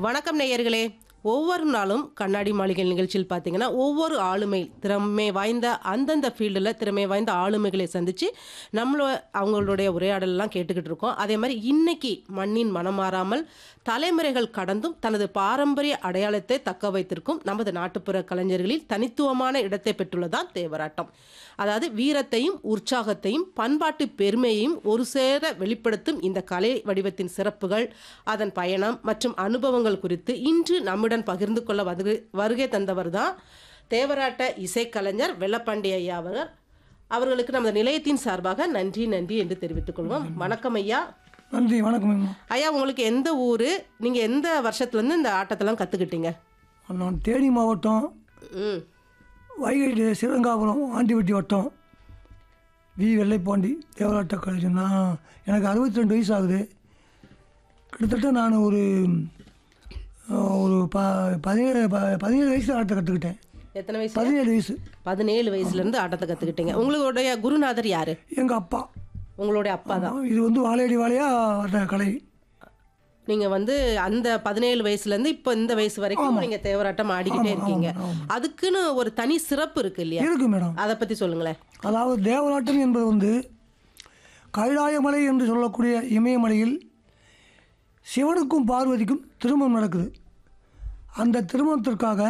வணக்கம் நேயர்களே ஒவ்வொரு நாளும் கண்ணாடி மாளிகை நிகழ்ச்சியில் பார்த்தீங்கன்னா ஒவ்வொரு ஆளுமை திறமை வாய்ந்த அந்தந்த ஃபீல்டில் திறமை வாய்ந்த ஆளுமைகளை சந்தித்து நம்மள அவங்களுடைய உரையாடலாம் கேட்டுக்கிட்டு இருக்கோம் அதே மாதிரி இன்னைக்கு மண்ணின் மனம் மாறாமல் தலைமுறைகள் கடந்தும் தனது பாரம்பரிய அடையாளத்தை தக்க வைத்திருக்கும் நமது நாட்டுப்புற கலைஞர்களில் தனித்துவமான இடத்தை பெற்றுள்ளதான் தேவராட்டம் அதாவது வீரத்தையும் உற்சாகத்தையும் பண்பாட்டு பெருமையையும் ஒரு சேர வெளிப்படுத்தும் இந்த கலை வடிவத்தின் சிறப்புகள் அதன் பயணம் மற்றும் அனுபவங்கள் குறித்து இன்று நம்முடன் பகிர்ந்து கொள்ள வருகை வருகை தந்தவர் தான் தேவராட்ட இசைக்கலைஞர் வெள்ளப்பாண்டி ஐயா அவர் அவர்களுக்கு நமது நிலையத்தின் சார்பாக நன்றி நன்றி என்று தெரிவித்துக் கொள்வோம் வணக்கம் ஐயா நன்றி வணக்கம் அம்மா. ஐயா உங்களுக்கு எந்த ஊர் நீங்கள் எந்த வருஷத்துலேருந்து இந்த ஆட்டத்தெல்லாம் கற்றுக்கிட்டீங்க நான் தேனி மாவட்டம் ம் வைகை சிவங்காபுரம் ஆண்டிவட்டி வட்டம் வி வெள்ளைப்பாண்டி தேவராட்ட காலேஜ் நான் எனக்கு அறுபத்தி ரெண்டு வயசு ஆகுது கிட்டத்தட்ட நான் ஒரு அஹ், ஒரு ப பதினேழு ப பதினேழு வயசு ஆட்டத்தை கற்றுக்கிட்டேன் எத்தனை வயசு பதினேழு வயசு பதினேழு வயசுலேருந்து ஆட்டத்தை கற்றுக்கிட்டீங்க உங்களுடைய குருநாதர் யார் எங்கள் அப்பா உங்களுடைய அப்பா தான் இது வந்து வாழையடி வாழையாக வந்த கலை நீங்கள் வந்து அந்த பதினேழு வயசுலேருந்து இப்போ இந்த வயசு வரைக்கும் நீங்கள் தேவராட்டம் ஆடிக்கிட்டே இருக்கீங்க அதுக்குன்னு ஒரு தனி சிறப்பு இருக்கு இல்லையா இருக்கு மேடம் அதை பற்றி சொல்லுங்களேன் அதாவது தேவராட்டம் என்பது வந்து கைலாயமலை என்று சொல்லக்கூடிய இமயமலையில் சிவனுக்கும் பார்வதிக்கும் திருமணம் நடக்குது அந்த திருமணத்திற்காக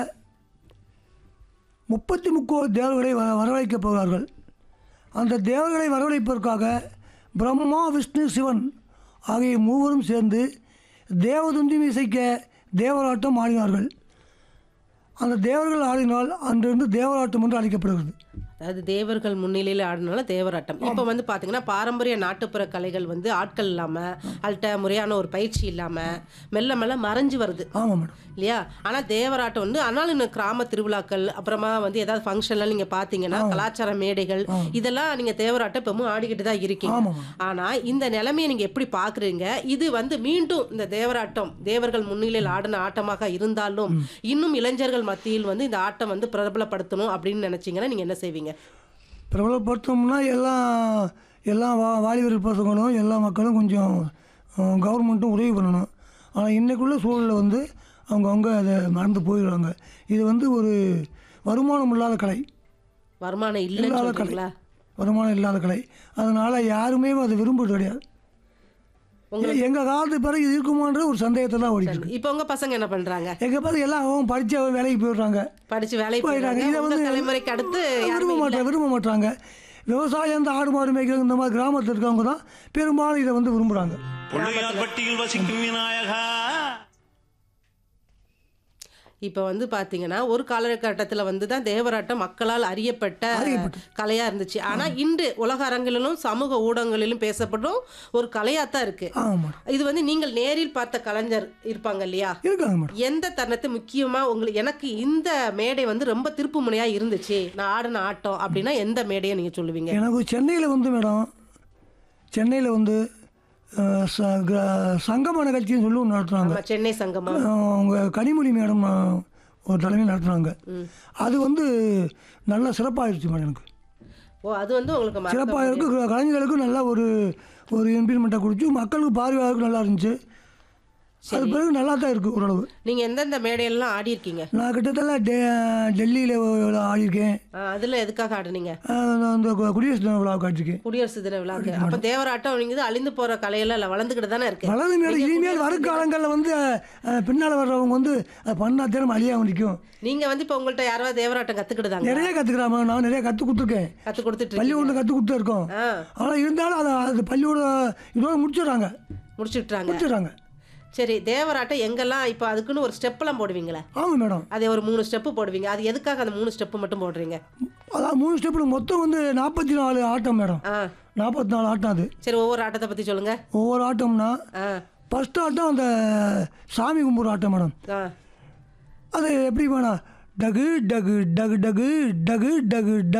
முப்பத்தி முக்கோடி தேவர்களை வ வரவழைக்கப் போகிறார்கள் அந்த தேவர்களை வரவழைப்பதற்காக பிரம்மா விஷ்ணு சிவன் ஆகிய மூவரும் சேர்ந்து தேவதுந்தியும் இசைக்க தேவராட்டம் ஆடினார்கள் அந்த தேவர்கள் ஆடினால் அன்றிருந்து தேவராட்டம் என்று அழைக்கப்படுகிறது அதாவது தேவர்கள் முன்னிலையில் ஆடினால தேவராட்டம் இப்போ வந்து பார்த்தீங்கன்னா பாரம்பரிய நாட்டுப்புற கலைகள் வந்து ஆட்கள் இல்லாமல் அல்ட்ட முறையான ஒரு பயிற்சி இல்லாமல் மெல்ல மெல்ல மறைஞ்சு வருது ஆமாம் மேடம் இல்லையா ஆனால் தேவராட்டம் வந்து ஆனாலும் இன்னும் கிராம திருவிழாக்கள் அப்புறமா வந்து ஏதாவது ஃபங்க்ஷன்லாம் நீங்கள் பார்த்தீங்கன்னா கலாச்சார மேடைகள் இதெல்லாம் நீங்கள் தேவராட்டம் இப்பவும் ஆடிக்கிட்டு தான் இருக்கீங்க ஆமாம் ஆனால் இந்த நிலைமையை நீங்கள் எப்படி பார்க்குறீங்க இது வந்து மீண்டும் இந்த தேவராட்டம் தேவர்கள் முன்னிலையில் ஆடின ஆட்டமாக இருந்தாலும் இன்னும் இளைஞர்கள் மத்தியில் வந்து இந்த ஆட்டம் வந்து பிரபலப்படுத்தணும் அப்படின்னு நினைச்சீங்கன்னா நீங்கள் என்ன செய்வீங்க பிரபலப்படுத்தோம்னா எல்லாம் எல்லா வா வாலிபர் பசங்களும் எல்லா மக்களும் கொஞ்சம் கவர்மெண்ட்டும் உதவி பண்ணணும் ஆனால் இன்றைக்குள்ள சூழலில் வந்து அவங்கவுங்க அதை மறந்து போயிடுறாங்க இது வந்து ஒரு வருமானம் இல்லாத கலை வருமானம் இல்லைன்னு இல்லாத கலை சொல்றீங்களா வருமானம் இல்லாத கலை அதனால் யாருமே அதை விரும்புறது கிடையாது எங்கள் காலத்து பிறகு இது இருக்குமான்ற ஒரு சந்தேகத்தை தான் ஓடிட்டு இருக்கு இப்போ உங்க பசங்க என்ன பண்றாங்க எங்கள் பிறகு எல்லாம் அவங்க படித்து வேலைக்கு போயிடுறாங்க படிச்சு வேலைக்கு போயிடுறாங்க போயிடுறாங்க இதை உங்க வந்து தலைமுறைக்கு அடுத்து விரும்ப யாருமே இல்ல. மாட்டாங்க விரும்ப மாட்டாங்க விவசாயம் இந்த ஆடு மாடு மேய்க்கிறது இந்த மாதிரி கிராமத்தில் இருக்கவங்க தான் பெரும்பாலும் இதை வந்து விரும்புகிறாங்க பிள்ளையார்பட்டியில் வசிக்கும் விநாயகா இப்போ வந்து பாத்தீங்கன்னா ஒரு காலகட்டத்தில் வந்து தான் தேவராட்டம் மக்களால் அறியப்பட்ட கலையா இருந்துச்சு ஆனா இன்று உலக அரங்கிலும் சமூக ஊடகங்களிலும் பேசப்படும் ஒரு கலையா தான் இருக்கு ஆமாம் மேடம் இது வந்து நீங்கள் நேரில் பார்த்த கலைஞர் இருப்பாங்க இல்லையா இருக்காங்க மேடம் எந்த தருணத்தை முக்கியமா உங்களுக்கு எனக்கு இந்த மேடை வந்து ரொம்ப திருப்பு முனையா இருந்துச்சு நான் ஆடின ஆட்டம் அப்படின்னா எந்த மேடையை நீங்க சொல்லுவீங்க எனக்கு சென்னையில் வந்து மேடம் சென்னையில் வந்து அஹ், ச- கிர- சங்கம நிகழ்ச்சின்னு சொல்லி ஒன்று நடத்துகிறாங்க நம்ம சென்னை சங்கமம் அவங்க கனிமொழி மேடம் அஹ், ஒரு தலைமையில் நடத்துனாங்க அது வந்து நல்ல சிறப்பாகிடுச்சு மேடம் எனக்கு ஓ அது வந்து உங்களுக்கு மறக்க சிறப்பாக இருக்கு கலைஞர்களுக்கும் நல்ல ஒரு ஒரு இம்ப்ளிமெண்ட்டை கொடுத்து மக்களுக்கு பார்வையாளருக்கு நல்லா இருந்துச்சு அது பிறகு நல்லா தான் இருக்குது ஓரளவு நீங்க எந்தெந்த மேடையெல்லாம் ஆடி இருக்கீங்க நான் கிட்டத்தட்ட டெ டெல்லியில் ஆடியிருக்கேன் அதுல எதுக்காக ஆடுனீங்க அஹ் நான் அந்த கு- குடியரசு தின விழாவுக்கு ஆடிருக்கேன் குடியரசு தின விழாக்கு அப்ப தேவராட்டம் நீங்க இது அழிந்து போற கலையெல்லாம் இல்ல வளர்ந்துகிட்டு தானே இருக்கு வளர்ந்து மேடம் இனிமேல் வருங்காலங்களில் வந்து அஹ், பின்னால் வர்றவங்க வந்து அதை பண்ணால் தினம் அழியாக நிற்கும் நீங்க வந்து இப்ப உங்கள்ட்ட யாராவது தேவராட்டம் கத்துக்கிட்டுதாங்க நிறைய கற்றுக்கிறாம நான் நிறைய கற்றுக் கொடுத்துருக்கேன் கத்து கொடுத்துட்டு இருக்கீங்க. பள்ளிக்கூடத்தில் கற்றுக் கொடுத்தே இருக்கோம் ஆ ஆனால் இருந்தாலும் அதை அது பள்ளிக்கூட இதோட முடிச்சிடுறாங்க முடிச்சுட்டாங்க முடிச்சிடுறாங்க சரி தேவராட்டம் எங்கெல்லாம் இப்போ அதுக்குன்னு ஒரு ஸ்டெப்லாம் போடுவீங்களே ஆமாம் மேடம் அது ஒரு மூணு ஸ்டெப்பு போடுவீங்க அது எதுக்காக அந்த மூணு ஸ்டெப்பு மட்டும் போடுறீங்க அதான் மூணு ஸ்டெப்பில் மொத்தம் வந்து நாற்பத்தி நாலு ஆட்டம் மேடம் ஆ நாற்பத்தி நாலு ஆட்டம் அது சரி ஒவ்வொரு ஆட்டத்தை பத்தி சொல்லுங்க ஒவ்வொரு ஆட்டம்னா ஆ ஃபஸ்ட் ஆட்டம் அந்த சாமி கும்பிட்ற ஆட்டம் மேடம் ஆ அது எப்படி வேணா டகு டகு டகு டகு டகு டகு